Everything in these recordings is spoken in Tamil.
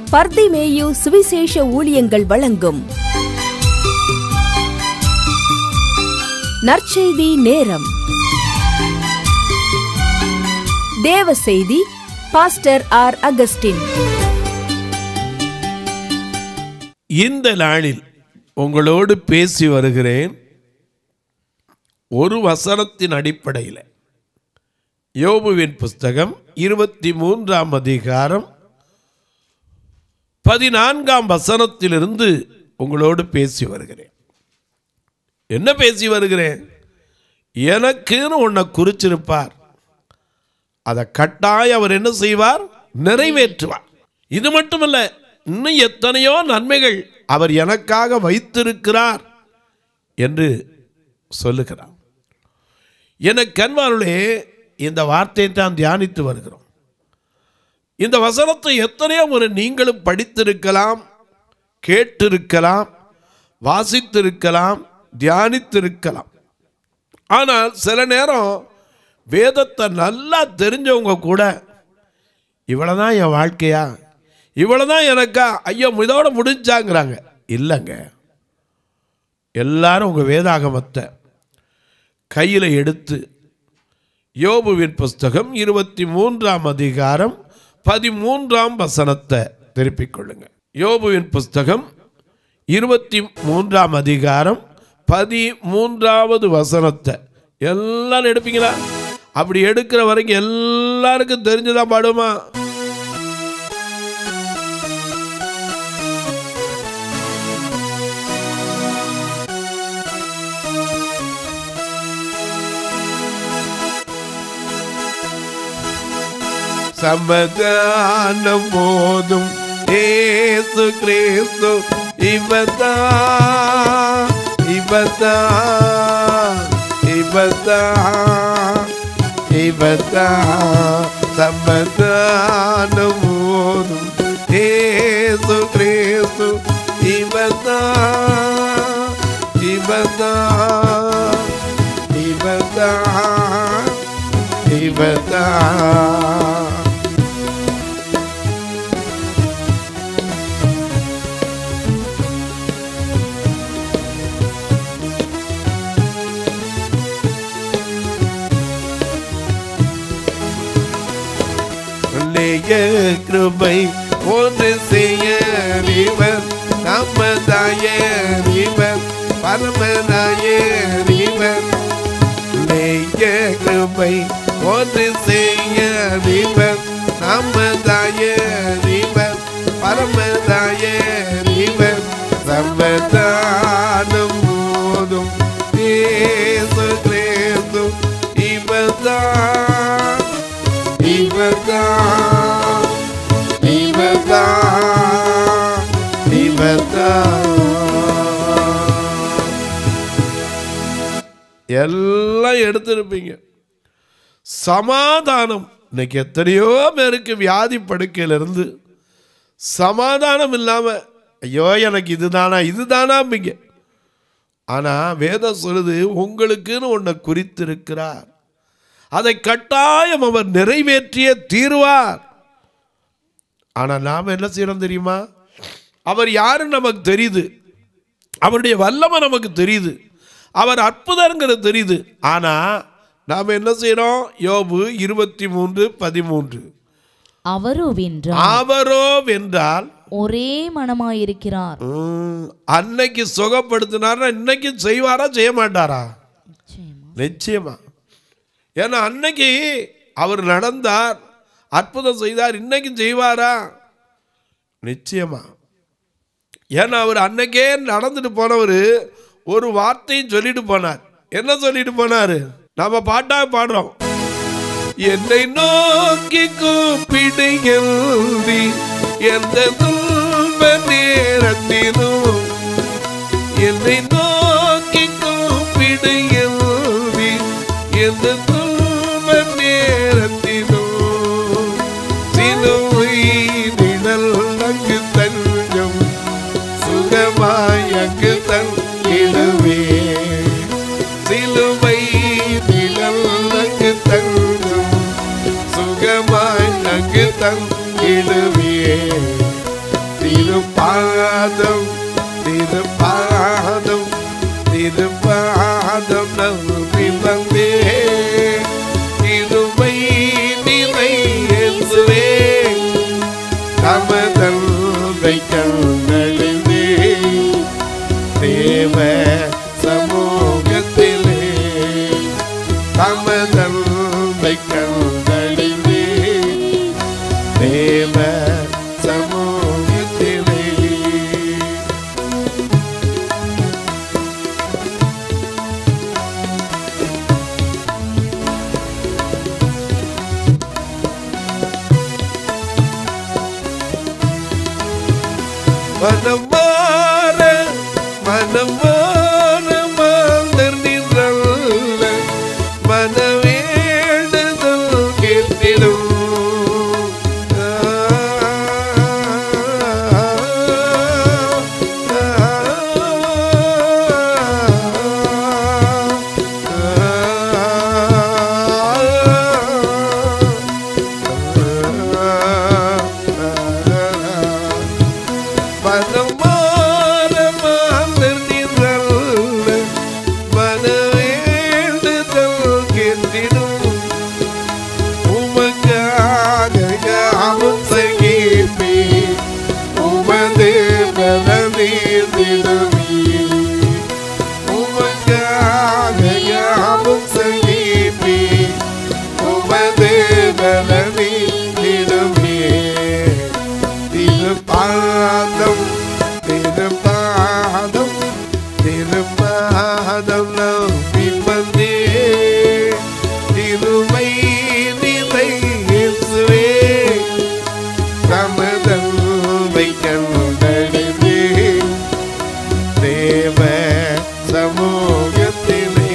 பர்திமேயு சுவிசேஷ ஊழியங்கள் வழங்கும் நற்செய்தி நேரம் தேவ செய்தி பாஸ்டர் ஆர் அகஸ்டின் இந்த நாளில் உங்களோடு பேசி வருகிறேன் ஒரு வசனத்தின் அடிப்படையில் யோபுவின் புஸ்தகம் இருபத்தி மூன்றாம் அதிகாரம் பதினான்காம் வசனத்திலிருந்து உங்களோடு பேசி வருகிறேன் என்ன பேசி வருகிறேன் எனக்குன்னு உன்னை குறிச்சிருப்பார் அதை கட்டாயம் அவர் என்ன செய்வார் நிறைவேற்றுவார் இது மட்டுமல்ல இன்னும் எத்தனையோ நன்மைகள் அவர் எனக்காக வைத்திருக்கிறார் என்று சொல்லுகிறார் எனக்கு கண்மாருளே இந்த வார்த்தையை தான் தியானித்து வருகிறோம் இந்த வசனத்தை எத்தனையோ முறை நீங்களும் படித்திருக்கலாம் கேட்டிருக்கலாம் வாசித்திருக்கலாம் தியானித்திருக்கலாம் ஆனால் சில நேரம் வேதத்தை நல்லா தெரிஞ்சவங்க கூட இவ்வளோதான் என் வாழ்க்கையா இவ்வளோதான் எனக்கா ஐயோ இதோட முடிஞ்சாங்கிறாங்க இல்லைங்க எல்லாரும் உங்கள் வேதாகமத்தை கையில் எடுத்து யோபுவின் புஸ்தகம் இருபத்தி மூன்றாம் அதிகாரம் பதிமூன்றாம் வசனத்தை திருப்பிக் கொள்ளுங்க யோபுவின் புஸ்தகம் இருபத்தி மூன்றாம் அதிகாரம் பதிமூன்றாவது வசனத்தை எல்லாரும் எடுப்பீங்களா அப்படி எடுக்கிற வரைக்கும் எல்லாருக்கும் தெரிஞ்சுதான் பாடுமா சமாதானம் போதும் ஏசு கிறிஸ்து இவதா இவதா இவதா இவதா சமாதானம் போதும் ஏசு கிறிஸ்து இவதா இவதா இவதா இவதா உன்னைய கிருபை ஒன்று செய்ய இவர் நம்மதாய இவர் பரமதாய இவர் உன்னைய கிருபை ஒன்று செய்ய இவர் நம்மதாய இவர் பரமதாய இவர் சம்பதானம் போதும் ஏசு கிறிஸ்து இவர்தான் இவர்தான் இவர்தான் இவர்தான் எல்லாம் எடுத்திருப்பீங்க சமாதானம் இன்னைக்கு எத்தனையோ பேருக்கு வியாதி படுக்கையிலிருந்து சமாதானம் இல்லாமல் ஐயோ எனக்கு இதுதானா இதுதானாம்பிங்க ஆனால் வேதம் சொல்லுது உங்களுக்குன்னு ஒன்றை குறித்திருக்கிறார் அதை கட்டாயம் அவர் நிறைவேற்றிய தீர்வார் ஆனால் நாம் என்ன செய்யறோம் தெரியுமா அவர் யாருன்னு நமக்கு தெரியுது அவருடைய வல்லமை நமக்கு தெரியுது அவர் அற்புதங்கிறது தெரியுது ஆனால் நாம் என்ன செய்யறோம் யோபு இருபத்தி மூன்று பதிமூன்று அவரோ வென்றார் அவரோ வென்றால் ஒரே மனமாயிருக்கிறார் ம், அன்னைக்கு சுகப்படுத்தினார்னா இன்னைக்கு செய்வாரா செய்ய மாட்டாரா நிச்சயமா. நிச்சயமா ஏன்னா அன்னைக்கு அவர் நடந்தார் அற்புதம் செய்தார் இன்னைக்கும் செய்வாரா நிச்சயமா ஏன்னா அவர் அன்னைக்கே நடந்துட்டு போனவர் ஒரு வார்த்தையும் சொல்லிட்டு போனார் என்ன சொல்லிட்டு போனார் நாம பாட்டா பாடுறோம் என்னை நோக்கி கூப்பிடுங்கள் எந்த துன்ப நேரத்திலும் என்னை நோக்கி கூப்பிடுங்கள் எந்த துன்ப நேரத்திலும் சிலுவை நிழல் அங்கு தஞ்சம் சுகமாய் அங்கு தங்கிடுவே சிலுவை நிழல் அங்கு தங்கும் சுகமாய் அங்கு தங்கிடுவே திருப்பாதம் திருப்பாதம் திருப்பாதம் நம்பி வந்தே இருமை நிலை இயேசுவே தமதல்வை கண்டழிந்தே தேவ சமூகத்திலே தமதல்வை கண்டழிந்தே தேவ சமூகத்திலே மனம் மாற மனம் மாற மாந்தர் நின்றல்ல மனவேண்டுதல் கேட்டிடும் மனமாற மாந்தர் நின்றல்ல மனவேண்டுதல் கேட்டிடும் உமக்காக யாவும் செய்கிப்பே உமது பலனீர்ந்திடுமே உமக்காக யாவும் செய்கிப்பே உமது பலனீர்ந்திடுமே திருப்பாதம் திருப்பாதம் திருப்பாதம் நம்பி வந்தே திருமை நிலை இயேசுவே தமதல்வை கண்டறிந்தே தேவ சமூகத்திலே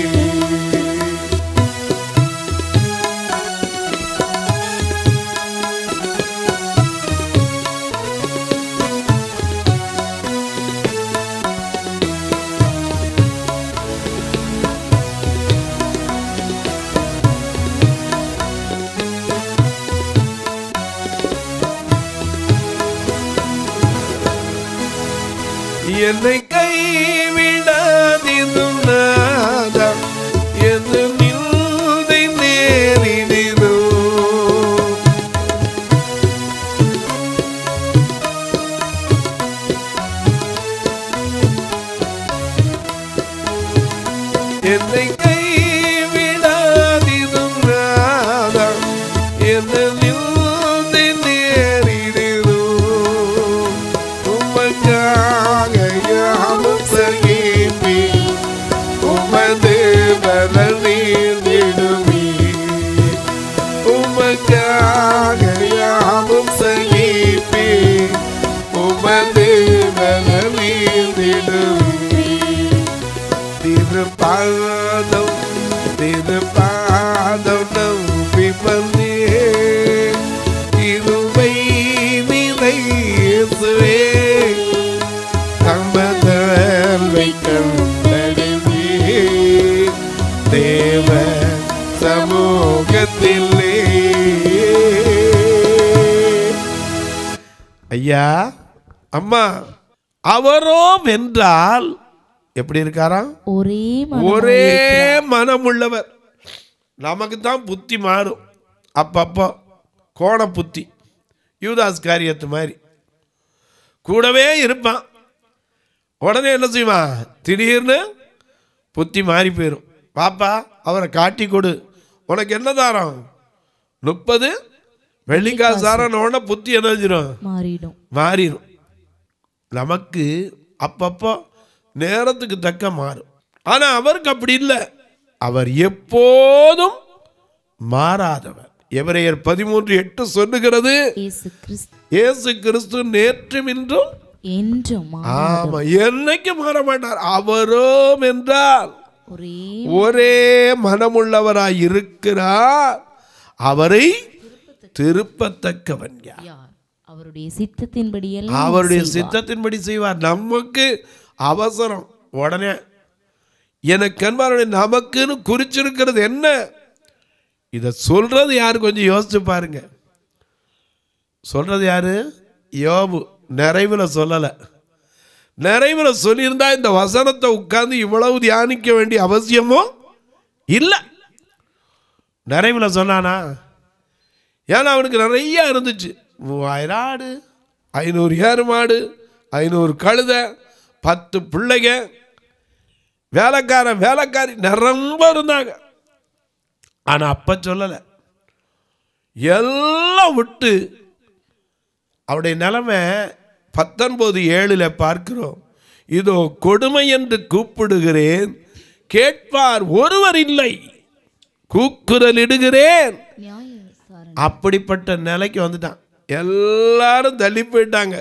என்னை கைவிடாதிரும் நாதா என்று நில்தை நேரிடினோ என்னை கைவிடாதிரும் நாதா என்று நில்தை நேரிடினோ உமக்காக யாவும் சகிப்பே உமது பலனீர்ந்திடுமே உமக்காக யாவும் சகிப்பே உமது பலனீர்ந்திடுமே திருப்பாதம் திருப்பாதம் நம்பி வந்தே இருமை நிலை இயேசுவே தமதல்வை கண்டறிவே தேவ சமூகத்திலே ஐயா அம்மா அவரோ வென்றால் எப்படி இருக்காராம் ஒரே ஒரே மனமாயிருக்கிறார். மனமுள்ளவர் நமக்கு தான் புத்தி மாறும் அப்பப்போ கோண புத்தி யூதாஸ் காரியத்து மாதிரி கூடவே இருப்பான் உடனே என்ன செய்வான் திடீர்னு புத்தி மாறி போயிடும் பாப்பா அவரை காட்டி கொடு உனக்கு என்ன தாரம் முப்பது வெள்ளிக்காசு தாரம் உடனே புத்தி என்ன செஞ்சிடும் மாறிடும் மாறிடும் நமக்கு அப்பப்போ நேரத்துக்கு தக்க மாறும் ஆனா அவருக்கு அப்படி இல்லை அவர் எப்போதும் மாறாதவர் எவரையர் பதிமூன்று எட்டு சொல்லுகிறது இயேசு கிறிஸ்து இயேசு கிறிஸ்து நேற்றும் இன்றும் என்றும் மா- ஆமா என்னைக்கு மாற மாட்டார் அவரும் என்றால் ஒரே ஒரே மனமுள்ளவராய் இருக்கிறார் அவரை திருப்பத்தக்கவன் யார் யார் அவருடைய சித்தத்தின்படி எல்லாம் அவருடைய செய்வார். சித்தத்தின்படி செய்வார் நமக்கு அவசரம் உடனே எனக்கு அன்பாருடைய நமக்குன்னு குறிச்சிருக்கிறது என்ன இதை சொல்றது யாரு கொஞ்சம் யோசிச்சு பாருங்க சொல்றது யாரு யோபு நிறைவில் சொல்லலை நிறைவில் சொல்லியிருந்தா இந்த வசனத்தை உட்கார்ந்து இவ்வளவு தியானிக்க வேண்டிய அவசியமோ இல்லை நிறைவில் சொன்னானா ஏன்னா அவனுக்கு நிறைய இருந்துச்சு மூவாயிரம் ஆடு ஐநூறு ஏறு மாடு ஐநூறு கழுதை பத்து பிள்ளைங்க வேலைக்காரன் வேலைக்காரி நிரம்ப இருந்தாங்க ஆனால் அப்போ சொல்லலை எல்லாம் விட்டு அவருடைய நிலைமை பத்தொன்பது ஏழில் பார்க்கிறோம் இதோ கொடுமை என்று கூப்பிடுகிறேன் கேட்பார் ஒருவர் இல்லை கூக்குரல் இடுகிறேன் நியாய விசாரணை அப்படிப்பட்ட நிலைக்கு வந்துட்டான் எல்லாரும் தள்ளி போயிட்டாங்க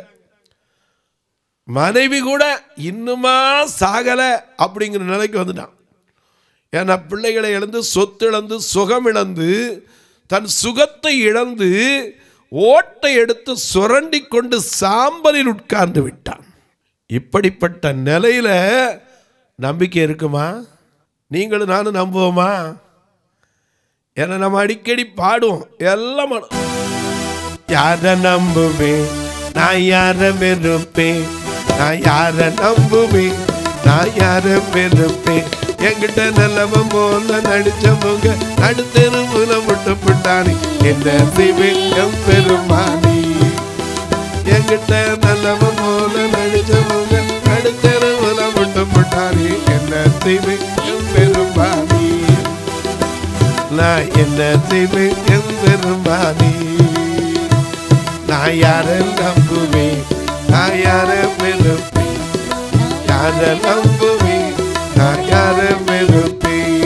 மனைவி கூட இன்னுமா சாகலை அப்படிங்கிற நிலைக்கு வந்துட்டான் ஏன்னா பிள்ளைகளை இழந்து சொத்து இழந்து சுகம் இழந்து தன் சுகத்தை இழந்து ஓட்டை எடுத்து சுரண்டி கொண்டு சாம்பலில் உட்கார்ந்து விட்டான் இப்படிப்பட்ட நிலையில நம்பிக்கை இருக்குமா நீங்களும் நானும் நம்புவோமா ஏன்னா நம்ம அடிக்கடி பாடுவோம் எல்லாம் பாடுவோம். யார நம்புவேன் நான் யார வெறுப்பேன் நான் யார நம்புவேன் நான் யார வெறுப்பேன் என்கிட்ட நல்லவன் போல நடிச்சவங்க நடுத்தெருவுல விட்டு போட்டானே என்ன செய்வேன் என் பெருமானி என்கிட்ட நல்லவன் போல நடிச்சவங்க நடுத்தெருவுல விட்டு போட்டானே என்ன செய்வேன் என் பெருமானி நான் என்ன செய்வேன் என் பெருமானி நான் யார நம்புவேன் நான் யார வெறுப்பேன் யார நம்புவேன் நான் யார வெறுப்பேன்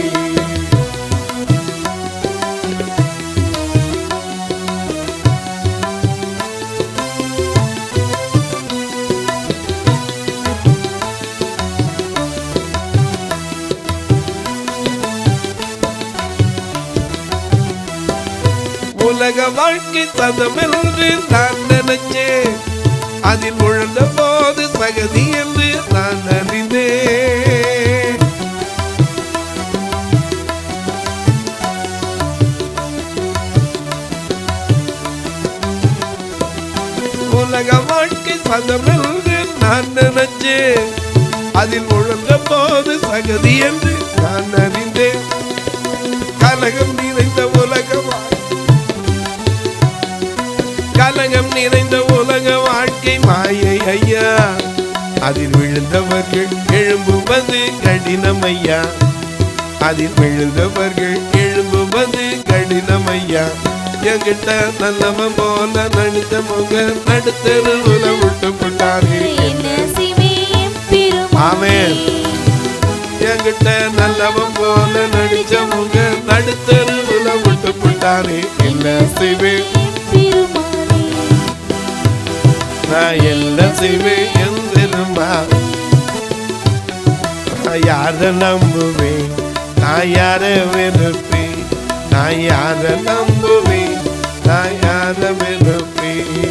உலக வாழ்க்கை சதமென்று நான் நினைச்சேன் அதில் உழந்த போது சகதி என்று நான் அறிந்தேன் உலக வாழ்க்கை சதமென்று நான் நினைச்சேன் அதில் உழந்த போது சகதி என்று நான் அறிந்தேன் கலகம் நிறைந்த உலக வாழ்க்கை கலகம் நிறைந்த உலக வாழ்க்கை மாயை ஐயா அதில் விழுந்தவர்கள் எழும்புவது கடினம் ஐயா அதில் விழுந்தவர்கள் எழும்புவது கடினம் ஐயா என்கிட்ட நல்லவன் போல நடித்த முக நடுத்தருவுல விட்டு போட்டாரே என்ன செய்வேன் பெருமானே ஆமென். என்கிட்ட நல்லவன் போல நடிச்ச முக நடுத்தருவுல விட்டு போட்டாரே என்ன செய்வேன் பெருமானே நான் என்ன செய்வேன் எந்திருமா நான் யார நம்புவேன் நான் யார வெறுப்பேன் நான் யார நம்புவேன் நான் யார வெறுப்பேன்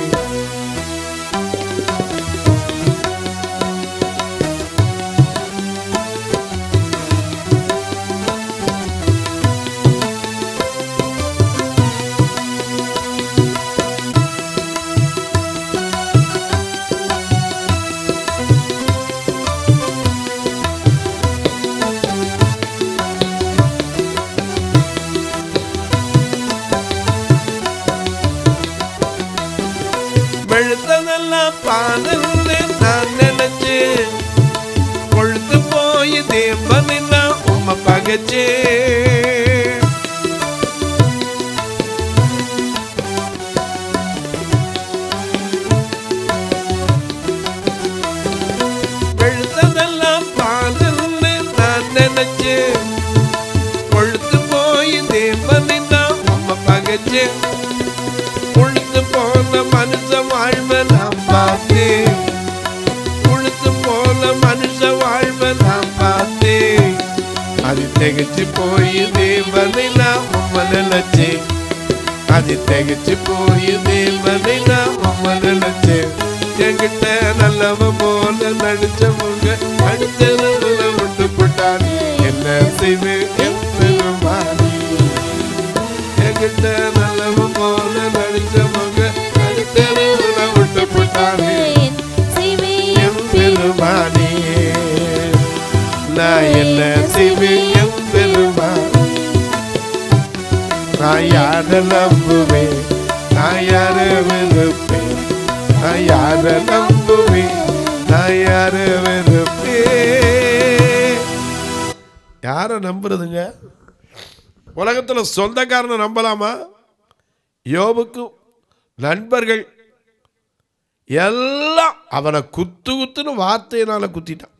வெளுத்ததெல்லாம் பாதல்னு நான் நினைச்சேன் கொழுத்து போய் தேவனை நான் உம்மை பகச்சேன் வெளுத்ததெல்லாம் பாதல்னு நான் நினைச்சேன் கொழுத்து போய் தேவனை நான் உம்மை பகச்சேன் உழுத்து போன மனுஷ வாழ்வை நான் பார்த்தேன் உழுத்து போன மனுஷ வாழ்வை நான் பார்த்தேன் அது திகச்சு போய் தேவனை நான் உம்ம நினைச்சேன் அது திகச்சு போய் தேவனை நான் உம்ம நினைச்சேன் என்கிட்ட நல்லவ போல நடிச்சவங்க அடுத்ததுல விட்டு போட்டான் என்ன செய்வேன் என் பெருமானி என்கிட்ட நல்லவ போல நடிச்சவங்க அடுத்ததுல விட்டு போட்டான் யார நம்புவேன் நான் யார வெறுப்பேன் நான் யார நம்புவேன் நான் யார வெறுப்பேன் யார நம்புறதுங்க உலகத்துல சொந்தக்காரனை நம்பலாமா யோபுக்கு நண்பர்கள் எல்லாம் அவனை குத்து குத்துன்னு வார்த்தையினால குத்திட்டான்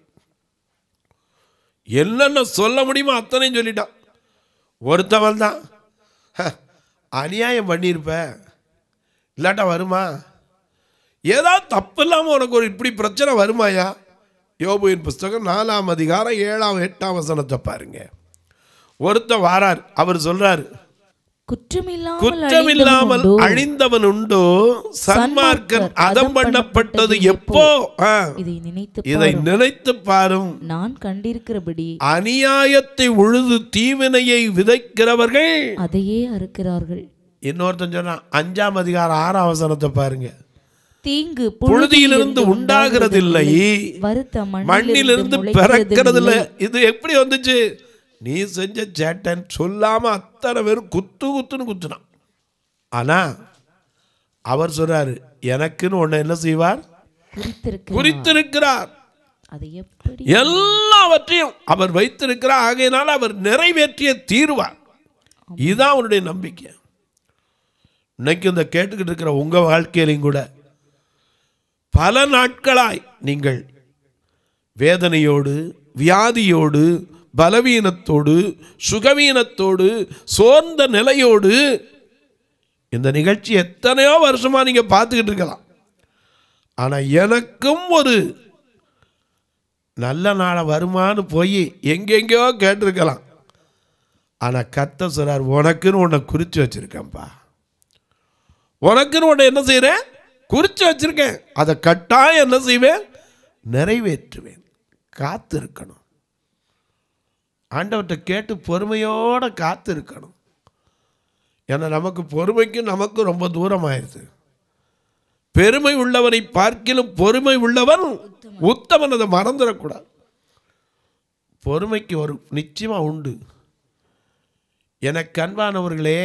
என்னென்ன சொல்ல முடியுமோ அத்தனையும் சொல்லிட்டான் ஒருத்தவன் தான் "ஹ, அநியாயம் பண்ணியிருப்ப இல்லாட்டா வருமா ஏதாவது தப்பு இல்லாமல் உனக்கு ஒரு இப்படி பிரச்சனை வருமாயா யோபுவின் புஸ்தகம் நாலாம் அதிகாரம் ஏழாம் எட்டாம் வசனத்தை பாருங்க ஒருத்தன் வாரார் அவர் சொல்றாரு குற்றமில்லாமல் குற்றமில்லாமல் அழிந்தவன் உண்டோ? அழிந்தவன் உண்டோ சன்மார்க்கன் சன்மார்க்கர் அதம் பண்ணப்பட்டது எப்போ ஆ, இதை நினைத்து இதை பாரும். நினைத்து பாரும் நான் கண்டிருக்கிறபடி அநியாயத்தை உழுது தீவினையை விதைக்கிறவர்கள் அதையே அறுக்கிறார்கள் இன்னொருத்தன் சொன்னான் அஞ்சாம் அதிகாரம் ஆறாம் வசனத்தை பாருங்க தீங்கு புழுதியிலிருந்து உண்டாகிறதில்லை வருத்த மண்ணிலிருந்து பிறக்கிறதில்ல இது எப்படி வந்துச்சு நீ செஞ்ச சேட்டன் சொல்லாம அத்தனை பேரும் குத்து குத்துன்னு குத்துனான் ஆனா அவர் சொல்றாரு எனக்குன்னு ஒண்ணு என்ன செய்வார் குறித்திருக்க குறித்திருக்கிறார் அதை எப்படி எல்லாவற்றையும் அவர் வைத்திருக்கிறார் ஆகையினால் அவர் நிறைவேற்றிய தீர்வார் இதுதான் அவருடைய நம்பிக்கை இன்னைக்கு இந்த கேட்டுக்கிட்டு இருக்கிற உங்க வாழ்க்கையிலையும் கூட பல நாட்களாய் நீங்கள் வேதனையோடு வியாதியோடு பலவீனத்தோடு சுகவீனத்தோடு சோர்ந்த நிலையோடு இந்த நிகழ்ச்சி எத்தனையோ வருஷமா நீங்க பார்த்துக்கிட்டு இருக்கலாம் ஆனா எனக்கும் ஒரு நல்ல நாளை வருமான்னு போய் எங்கெங்கேயோ கேட்டிருக்கலாம் ஆனா கத்த சொல்றார் உனக்குன்னு உன்னை குறித்து வச்சிருக்கேன்ப்பா உனக்குன்னு உன்னை என்ன செய்கிறேன் குறித்து வச்சிருக்கேன் அதை கட்டாயம் என்ன செய்வேன் நிறைவேற்றுவேன் காத்து இருக்கணும் ஆண்டவர்கிட்ட கேட்டு பொறுமையோட காத்து இருக்கணும் ஏன்னா நமக்கு பொறுமைக்கும் நமக்கும் ரொம்ப தூரம் ஆயிடுது பெருமை உள்ளவனை பார்க்கிலும் பொறுமை உள்ளவன் உத்தமன் அதை மறந்துடக்கூடாது பொறுமைக்கு ஒரு நிச்சயமா உண்டு எனக்கு அன்பானவர்களே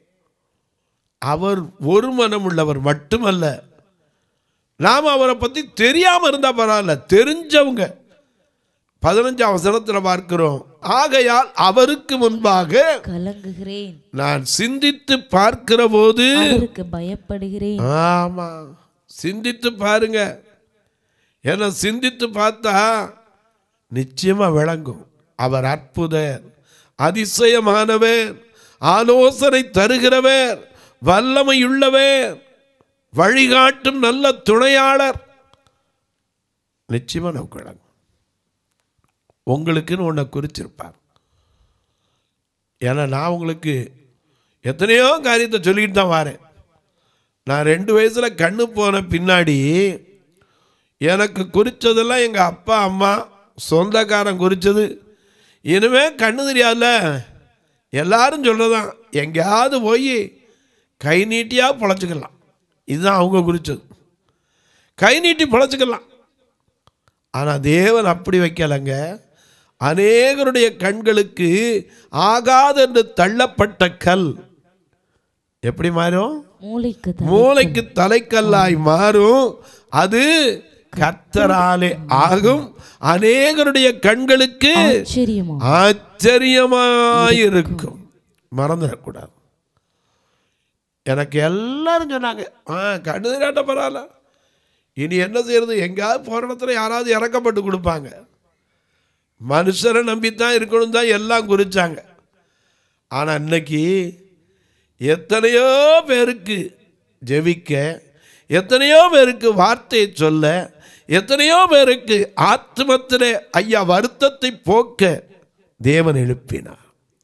அவர் ஒரு மனம் உள்ளவர் மட்டுமல்ல நாம் அவரை பற்றி தெரியாமல் இருந்தால் பரவாயில்ல தெரிஞ்சவங்க பதினஞ்சாம் வசனத்தில் பார்க்கிறோம் ஆகையால் அவருக்கு முன்பாக கலங்குகிறேன் நான் சிந்தித்து பார்க்கிற போது அவருக்கு பயப்படுகிறேன் ஆமா சிந்தித்து பாருங்க ஏன்னா சிந்தித்து பார்த்தா நிச்சயமா விளங்கும் அவர் அற்புதர் அதிசயமானவர் ஆலோசனை தருகிறவர் வல்லமையுள்ளவர் வழிகாட்டும் நல்ல துணையாளர் நிச்சயமா நமக்கு விளங்கும் உங்களுக்குன்னு ஒன்றை குறிச்சிருப்பார் ஏன்னா நான் உங்களுக்கு எத்தனையோ காரியத்தை சொல்லிட்டு தான் வரேன் நான் ரெண்டு வயசில் கண்ணு போன பின்னாடி எனக்கு குறித்ததெல்லாம் எங்கள் அப்பா அம்மா சொந்தக்காரன் குறித்தது இனிமே கண்ணு தெரியாதுல்ல எல்லாரும் சொல்கிறதான் எங்கேயாவது போய் கை நீட்டியாக பொழைச்சிக்கலாம் இதுதான் அவங்க குறித்தது கை நீட்டி பொழைச்சிக்கலாம் ஆனால் தேவன் அப்படி வைக்கலைங்க அநேகருடைய கண்களுக்கு ஆகாதென்று தள்ளப்பட்ட கல் எப்படி மாறும் மூளைக்கு தலை மூளைக்கு தலைக்கல்லாய் மாறும் அது கர்த்தராலே ஆகும் அநேகருடைய கண்களுக்கு ஆச்சரியமா ஆச்சரியமாயிருக்கும் மறந்துடக்கூடாது எனக்கு எல்லாரும் சொன்னாங்க ஆ கண்ணு தெரியாட்ட பரவாயில்ல இனி என்ன செய்யறது எங்கேயாவது போகிற இடத்துல யாராவது இறக்கப்பட்டு கொடுப்பாங்க மனுஷரை நம்பித்தான் இருக்கணும் தான் எல்லாம் குறிச்சாங்க ஆனால் இன்னைக்கு எத்தனையோ பேருக்கு ஜெபிக்க எத்தனையோ பேருக்கு வார்த்தையை சொல்ல எத்தனையோ பேருக்கு ஆத்மத்திலே ஐயா வருத்தத்தை போக்க தேவன் எழுப்பினார்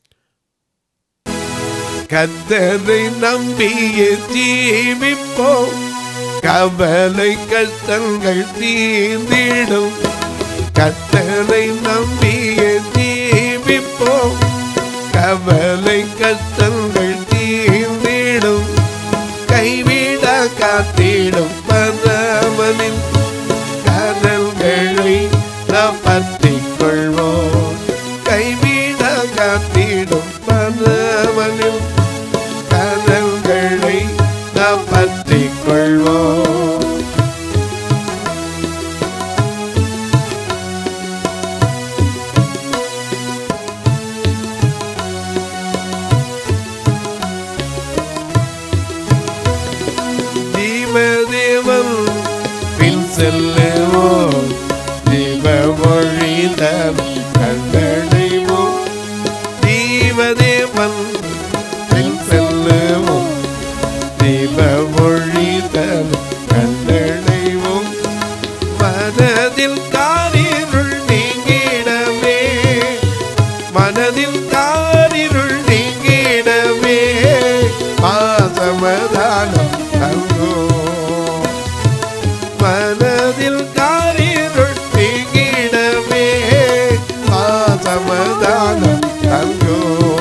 கத்தரை நம்பிய ஜீவிப்போம் கவலை கஷ்டங்கள் தீர்ந்திடும் கத்தரை நம்பிய ஜீவிப்போம் கவலை கஷ்டங்கள் தீர்ந்திடும் கைவிட காத்திடும் பரமனின் கதல்களை நாம் பற்றிக் கொள்வோம் கைவிட காத்திடும் பரமனின் கதல் பற்றிக் கொள்வோம் தீபதேவன் பின் செல்லுவோம் தீப மொழிதல் கண்டடைவோம் தீபதேவன் பின் செல்லுவோம் தீப மொழிதல் கண்டடைவோம் மனதில் காரிருள் நீங்கிடவே மனதில் காரிருள் நீங்கிடவே பாசமதானம் தங்கோ மனதில் காரிருள் நீங்கிடவே பாசமதானம் தங்கோ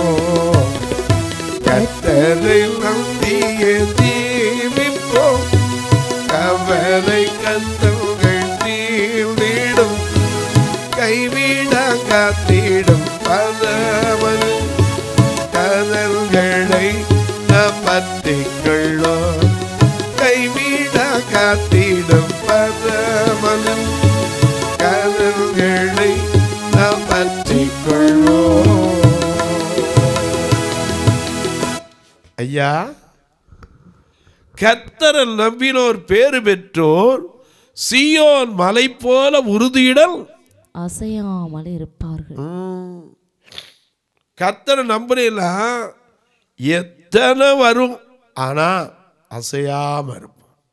கத்தரை நம்பிய தீவிப்போம் கவலை கத்தங்கள் தீர்ந்திடும் கைவிட காத்திடும் பதவன் கதல்களை பற்றிக் கொள்ளோ கைவிட காத்திடும் பதவன் கதல்களை பற்றிக் கொள்ளோ ஐயா கத்தரை நம்பினோர் பேறு பெற்றோர் சீயோன் மலை போல உறுதியிடல் அசையாமல் இருப்பார்கள் கத்தரை நம்பினா எத்தனை வரும் ஆனா அசையாம இருப்போம்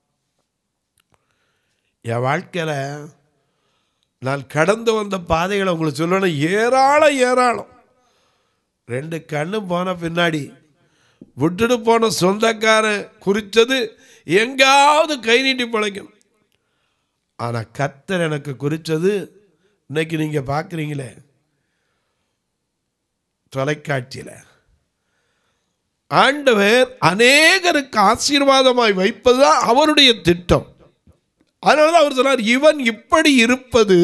என் வாழ்க்கையில நான் கடந்து வந்த பாதைகளை உங்களுக்கு சொல்லணும் ஏராளம் ஏராளம் ரெண்டு கண்ணு போன பின்னாடி விட்டுட்டு போன சொந்தக்காரன் குறிச்சது எங்காவது கை நீட்டி பிழைக்கணும் ஆனால் கத்தர் எனக்கு குறிச்சது இன்னைக்கு நீங்கள் பார்க்குறீங்களே தொலைக்காட்சியில் ஆண்டவர் அநேகருக்கு ஆசீர்வாதமாய் வைப்பதுதான் அவருடைய திட்டம் அதனால தான் அவர் சொன்னார் இவன் இப்படி இருப்பது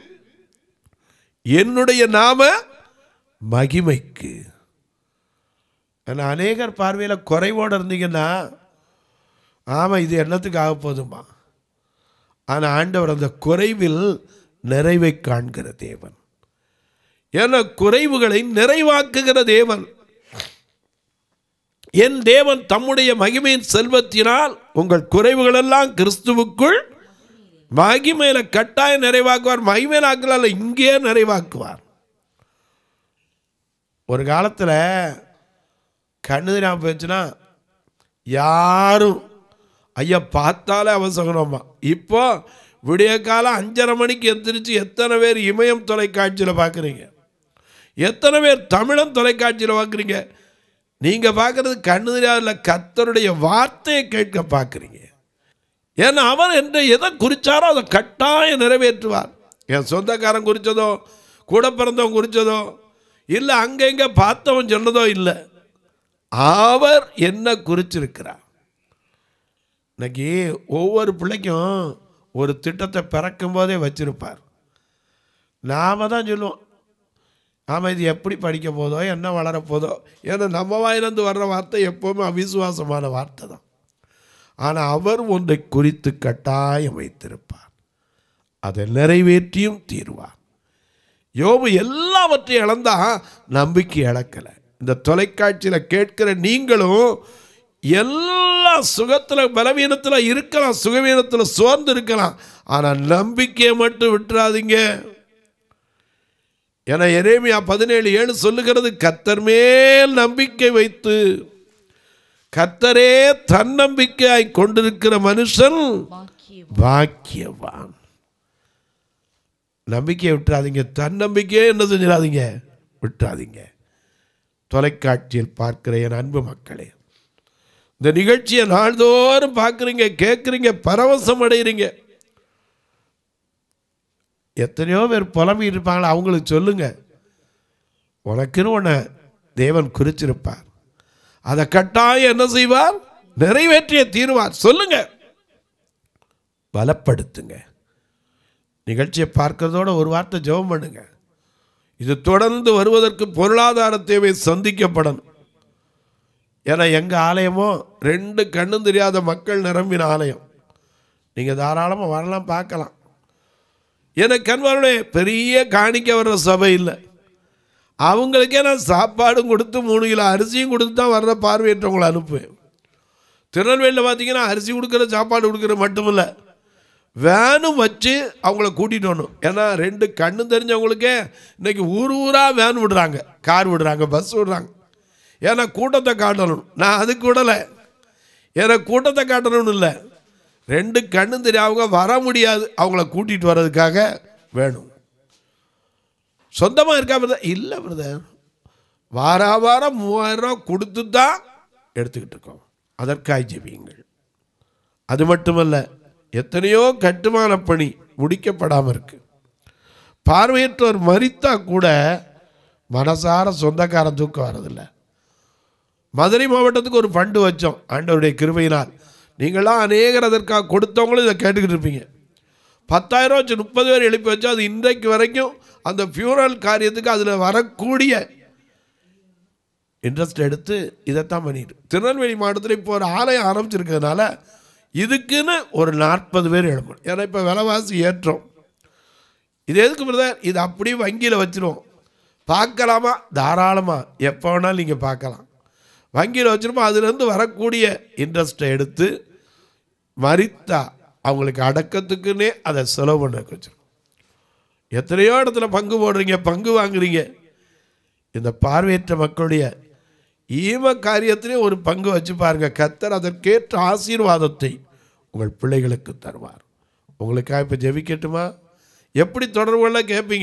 என்னுடைய நாம மகிமைக்கு ஏன்னா அநேகர் பார்வையில் குறைவோடு இருந்தீங்கன்னா ஆமாம் இது என்னத்துக்கு ஆக போதுமா ஆனால் ஆண்டவர் அந்த குறைவில் நிறைவை காண்கிற தேவன் ஏன்னா குறைவுகளை நிறைவாக்குகிற தேவன் என் தேவன் தம்முடைய மகிமையின் செல்வத்தினால் உங்கள் குறைவுகளெல்லாம் கிறிஸ்துவுக்குள் மகிமையில கட்டாயம் நிறைவாக்குவார் மகிமையில ஆக்கல இங்கேயே நிறைவாக்குவார் ஒரு காலத்தில் கண்ணு தெரியாமல் போச்சுன்னா யாரும் ஐயா பார்த்தாலே அவசகனம்மா இப்போ விடிய காலம் அஞ்சரை மணிக்கு எந்திரிச்சு எத்தனை பேர் இமயம் தொலைக்காட்சியில் பார்க்குறீங்க எத்தனை பேர் தமிழன் தொலைக்காட்சியில் பார்க்குறீங்க நீங்கள் பார்க்குறது கண்ணு தெரியாத கத்தருடைய வார்த்தையை கேட்க பார்க்குறீங்க ஏன்னா அவர் என்று எதை குறிச்சாரோ அதை கட்டாயம் நிறைவேற்றுவார் என் சொந்தக்காரன் குறித்ததோ கூட பிறந்தவன் குறித்ததோ இல்லை அங்கே இங்கே பார்த்தவன் சொன்னதோ இல்லை அவர் என்ன குறிச்சிருக்கிறார் இன்னைக்கு ஒவ்வொரு பிள்ளைக்கும் ஒரு திட்டத்தை பிறக்கும் போதே வச்சிருப்பார் நாம தான் சொல்லுவோம் ஆமாம் இது எப்படி படிக்க போதோ என்ன வளரப்போதோ ஏன்னா நம்ம வாயிலிருந்து வர்ற வார்த்தை எப்போவுமே அவிசுவாசமான வார்த்தை தான் ஆனால் அவர் ஒன்றை குறித்து கட்டாயம் வைத்திருப்பார் அதை நிறைவேற்றியும் தீர்வார் யோபு எல்லாவற்றையும் இழந்தா நம்பிக்கை இழக்கலை இந்த தொலைக்காட்சியில் கேட்கிற நீங்களும் எல்லா சுகத்தில் பலவீனத்தில் இருக்கலாம் சுகவீனத்தில் சோர்ந்து இருக்கலாம் ஆனால் நம்பிக்கையை மட்டும் விட்டுறாதீங்க என எரேமியா பதினேழு ஏழு சொல்லுகிறது கத்தர் மேல் நம்பிக்கை வைத்து கத்தரே தன்னம்பிக்கையாய் கொண்டிருக்கிற மனுஷன் பாக்கியவான் நம்பிக்கையை விட்டுறாதீங்க தன்னம்பிக்கையே என்ன செஞ்சிடாதீங்க விட்டுறாதீங்க தொலைக்காட்சியில் பார்க்கிற என் அன்பு மக்களே இந்த நிகழ்ச்சியை நாள்தோறும் பார்க்குறீங்க கேட்குறீங்க பரவசம் அடைகிறீங்க எத்தனையோ பேர் புலம்பி இருப்பாங்களா அவங்களுக்கு சொல்லுங்க உனக்குன்னு ஒன்று தேவன் குறிச்சிருப்பார் அதை கட்டாயம் என்ன செய்வார் நிறைவேற்றிய தீர்வார் சொல்லுங்க பலப்படுத்துங்க நிகழ்ச்சியை பார்க்கறதோட ஒரு வார்த்தை ஜெபம் பண்ணுங்க இது தொடர்ந்து வருவதற்கு பொருளாதார தேவை சந்திக்கப்படணும் ஏன்னா எங்கள் ஆலயமோ ரெண்டு கண்ணும் தெரியாத மக்கள் நிரம்பின ஆலயம் நீங்கள் தாராளமாக வரலாம் பார்க்கலாம் எனக்கு கண்பாருடைய பெரிய காணிக்க வர்ற சபை இல்லை அவங்களுக்கே நான் சாப்பாடும் கொடுத்து மூணு கிலோ அரிசியும் கொடுத்து தான் வர்ற பார்வையற்றவங்களை அனுப்புவேன் திருநெல்வேலியில் பார்த்தீங்கன்னா அரிசி கொடுக்குற சாப்பாடு கொடுக்குற மட்டுமில்ல வேனும் வச்சு அவங்கள கூட்டிகிட்டு வரணும் ஏன்னா ரெண்டு கண்ணு தெரிஞ்சவங்களுக்கே இன்னைக்கு ஊர் ஊராக வேன் விடுறாங்க கார் விடுறாங்க பஸ் விடுறாங்க ஏன்னா கூட்டத்தை காட்டணும் நான் அதுக்கு விடலை ஏன்னா கூட்டத்தை காட்டணும்னு இல்லை ரெண்டு கண்ணும் தெரியாதவங்க வர முடியாது அவங்கள கூட்டிகிட்டு வர்றதுக்காக வேணும் சொந்தமாக இருக்கா பிரதர் இல்லை பிரதர் வார வாரம் மூவாயிரம் ரூபா கொடுத்து தான் எடுத்துக்கிட்டு இருக்கோம் அதற்காய் ஜெபியுங்கள் அது மட்டுமல்ல எத்தனையோ கட்டுமான பணி முடிக்கப்படாமல் இருக்கு பார்வையற்றவர் மறித்தா கூட மனசார சொந்தக்காரன் தூக்கம் வரதில்லை மதுரை மாவட்டத்துக்கு ஒரு ஃபண்டு வச்சோம் ஆண்டவருடைய கிருபையினால் நீங்களாம் அநேகர் அதற்காக கொடுத்தவங்களும் இதை கேட்டுக்கிட்டு இருப்பீங்க பத்தாயிரம் வச்சு முப்பது பேர் எழுப்பி வச்சா அது இன்றைக்கு வரைக்கும் அந்த ஃபியூரல் காரியத்துக்கு அதில் வரக்கூடிய இன்ட்ரெஸ்ட் எடுத்து இதைத்தான் பண்ணிட்டு திருநெல்வேலி மாவட்டத்தில் இப்போ ஒரு ஆலயம் ஆரம்பிச்சிருக்கிறதுனால இதுக்குன்னு ஒரு நாற்பது பேர் எழுப்பணும் ஏன்னா இப்போ விலைவாசி ஏற்றம் இது எதுக்கு பிரதர் இது அப்படியே வங்கியில் வச்சிருவோம் பார்க்கலாமா தாராளமாக எப்போ வேணாலும் நீங்கள் பார்க்கலாம் வங்கியில் வச்சிருப்போம் அதுலேருந்து வரக்கூடிய இன்ட்ரெஸ்ட்டை எடுத்து மறித்தா அவங்களுக்கு அடக்கத்துக்குன்னே அதை செலவு பண்ண வச்சிருக்கோம் எத்தனையோ இடத்துல பங்கு போடுறீங்க பங்கு வாங்குறீங்க இந்த பார்வையற்ற மக்களுடைய ஈம காரியத்திலே ஒரு பங்கு வச்சு பாருங்க கத்தர் அதற்கேற்ற ஆசீர்வாதத்தை உங்கள் பிள்ளைகளுக்கு தருவார் உங்களுக்காக இப்போ ஜெபிக்கட்டுமா எப்படி தொடர்புகளை கேட்பீங்க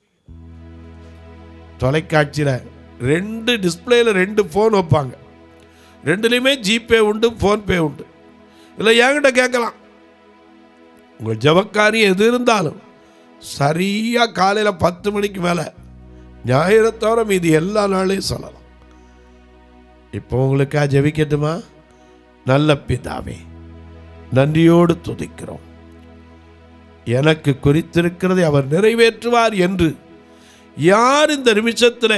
தொலைக்காட்சியில் ரெண்டு டிஸ்பிளேயில் ரெண்டு ஃபோன் வைப்பாங்க ரெண்டுலேயுமே ஜிபே உண்டு ஃபோன்பே உண்டு இல்லை என்கிட்ட கேட்கலாம் உங்கள் ஜபக்காரியம் எது இருந்தாலும் சரியாக காலையில் பத்து மணிக்கு மேலே ஞாயிறை தவிர மீதி எல்லா நாளையும் சொல்லலாம் இப்போ உங்களுக்காக ஜெபிக்கட்டுமா நல்ல பிதாவே நன்றியோடு துதிக்கிறோம் எனக்கு குறித்திருக்கிறதை அவர் நிறைவேற்றுவார் என்று யார் இந்த நிமிஷத்தில்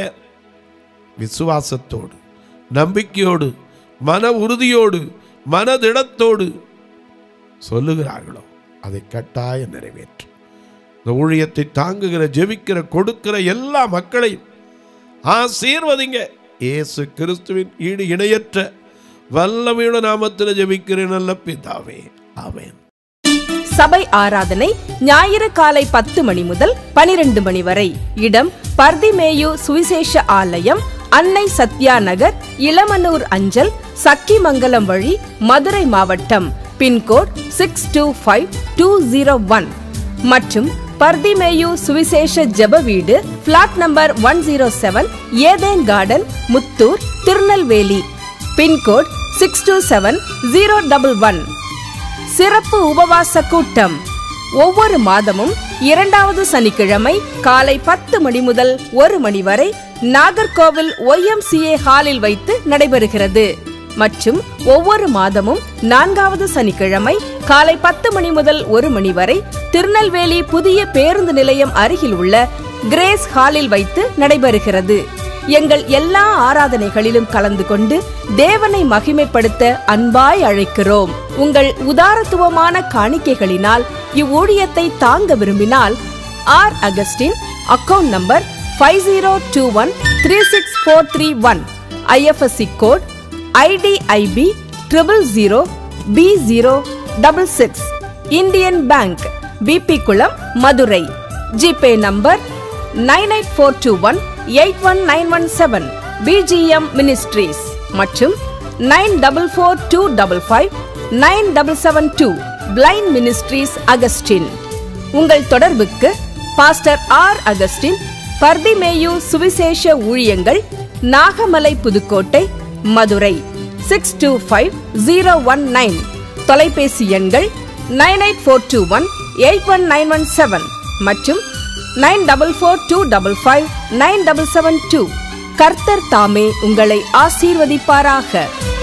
விசுவாசத்தோடு நம்பிக்கையோடு மன உறுதியோடு மனதிடத்தோடு சொல்லுகிறார்களோ அதை கட்டாயம் நிறைவேற்றும் இந்த ஊழியத்தை தாங்குகிற ஜெபிக்கிற கொடுக்கிற எல்லா மக்களையும் ஆசீர்வதிங்க இயேசு கிறிஸ்துவின் ஈடு இணையற்ற வல்லமையுட நாமத்தில் ஜெபிக்கிறேன் நல்ல பிதாவே ஆமென் சபை ஆராதனை ஞாயிறு காலை பத்து மணி முதல் பனிரெண்டு மணி வரை இடம் பர்திமேயு சுவிசேஷ ஆலயம் அன்னை சத்யா நகர் இளமனூர் அஞ்சல் சக்கிமங்கலம் வழி மதுரை மாவட்டம் pincode six two five two zero one மற்றும் பர்திமேயு சுவிசேஷ ஜெப வீடு plot number one zero seven Eden garden Muthur Tirunelveli pincode six two seven zero double one சிறப்பு உபவாச கூட்டம் ஒவ்வொரு மாதமும் இரண்டாவது சனிக்கிழமை காலை பத்து மணி முதல் ஒரு மணி வரை நாகர்கோவில் ஒய்எம்சிஏ ஹாலில் வைத்து நடைபெறுகிறது மற்றும் ஒவ்வொரு மாதமும் நான்காவது சனிக்கிழமை காலை பத்து மணி முதல் ஒரு மணி வரை திருநெல்வேலி புதிய பேருந்து நிலையம் அருகில் உள்ள கிரேஸ் ஹாலில் வைத்து நடைபெறுகிறது எங்கள் எல்லா ஆராதனைகளிலும் கலந்து கொண்டு தேவனை மகிமைப்படுத்த அன்பாய் அழைக்கிறோம் உங்கள் உதாரத்துவமான காணிக்கைகளினால் இவ்வூழியத்தை தாங்க விரும்பினால் R Augustine account number five zero two one three six four three one IFSC code IDIB triple zero B zero double six Indian bank BB Kulam Madurai GPay number nine eight four two one eight one nine one seven BGM ministries மற்றும் nine double four two double five nine double seven two blind ministries Augustine உங்கள் தொடர்புக்கு பாஸ்டர் ஆர் அகஸ்டின் பர்திமேயு சுவிசேஷ ஊழியங்கள் Nagamalai Pudukkottai Madurai six two five zero one nine தொலைபேசி எண்கள் nine eight four two one eight one nine one seven மற்றும் nine double four two double five nine double seven two கர்த்தர் தாமே உங்களை ஆசீர்வதிப்பாராக